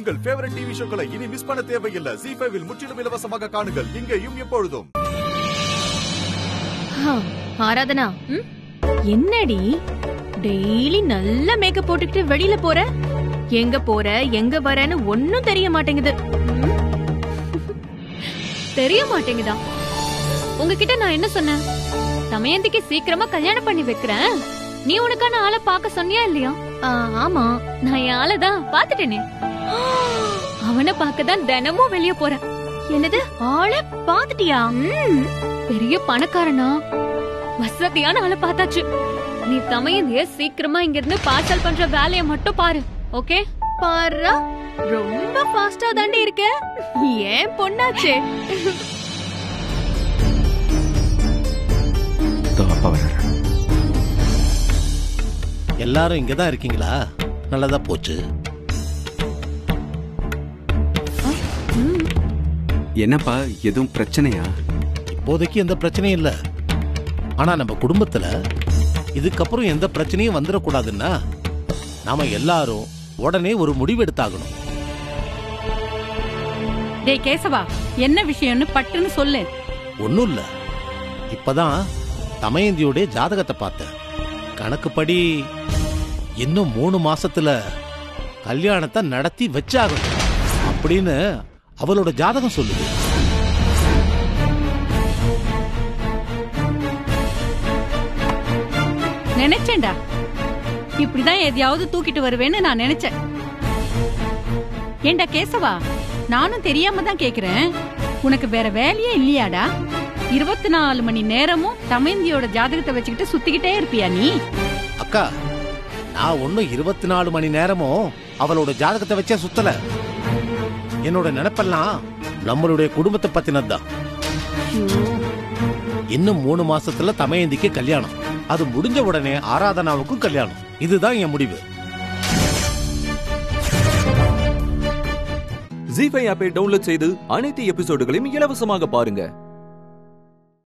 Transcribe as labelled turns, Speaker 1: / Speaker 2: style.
Speaker 1: உங்கள் favourite TV ஷோக்களை இனி miss பண்ண தேவையில்லை ஜி ஃபைவில் முற்றிலும் இலவசமாக காணுங்கள் இங்கேயும் எப்பொழுதும்
Speaker 2: ஆ, ஆராதனா ம்? என்னடி டெய்லி நல்ல மேக்கப் போட்டுக்கிட்டு வெளியில போற எங்க போற எங்க வரேன்னு ஒன்னும் தெரிய மாட்டேங்குது ம்? தெரிய மாட்டேங்குதா உங்ககிட்ட நான் என்ன சொன்னேன் தமயந்திக்கு சீக்கிரமா கல்யாணம் பண்ணி வைக்கிறேன் நீ உனக்கான ஆளை பார்க்க சொன்னியா இல்லையா ஆ, ஆமா நான் என் ஆளை தான் பாத்துட்டேனே அவனை பார்க்க தான் தினமும் வெளிய போறேன் என்னது ஆளை பாத்துட்டியா பெரிய பணக்காரனா வசதியான ஆளை பார்த்தாச்சு நீ தமையந்திய சீக்கிரமா இங்க இருந்து பார்சல் பண்ற வேலைய மட்டும் பாரு ஓகே பாரு ரொம்ப ஃபாஸ்டா தாண்டி இருக்க ஏன் பொண்ணாச்சே
Speaker 3: இதோ அப்பா வர்றாரு
Speaker 4: எல்லாரும் இங்க தான் இருக்கீங்களா நல்லதா போச்சு
Speaker 3: என்னப்பா எதுவும் பிரச்சனையா
Speaker 4: இப்போதைக்கு எந்த பிரச்சனையும் இல்ல ஆனா நம்ம குடும்பத்துல இதுக்கப்புறம் எந்த பிரச்சனையும் வந்துடக்கூடாதுன்னா நாம எல்லாரும் உடனே ஒரு முடிவு எடுத்தாகணும்
Speaker 5: டேய் கேசவா என்ன விஷயம்னு பட்டுன்னு சொல்லு
Speaker 4: ஒண்ணும் இல்ல இப்பதான் தமயந்தியோட ஜாதகத்தை பார்த்தேன் கணக்குப்படி இன்னும் மூணு மாசத்துல கல்யாணத்தை நடத்தி வச்சாகணும் அப்படின்னு அவளோட ஜாதகம் சொல்லுது
Speaker 5: நினைச்சேன்டா இப்படிதான் எதையாவது தூக்கிட்டு வருவேன்னு நான் நினைச்சேன் ஏண்டா கேசவா நானும் தெரியாம தான் கேக்குறேன் உனக்கு வேற வேலையே இல்லையாடா இருபத்தி நாலு மணி நேரமும் தமயந்தியோட ஜாதகத்தை வச்சுக்கிட்டு சுத்திக்கிட்டே இருப்பியா நீ
Speaker 4: அக்கா நான் ஒன்னும் இருபத்தி நாலு மணி நேரமும் அவளோட ஜாதகத்தை வச்சே சுத்தல என்னோட நினைப்பெல்லாம் நம்மளுடைய குடும்பத்தை பத்தினதுதான் இன்னும் மூணு மாசத்துல தமயந்திக்கு கல்யாணம் அது முடிஞ்ச உடனே ஆராதனாவுக்கும் கல்யாணம் இதுதான் என் முடிவு
Speaker 6: ஜி ஃபைவ் ஆப்பை டவுன்லோட் செய்து அனைத்து எபிசோடுகளையும் இலவசமாக பாருங்க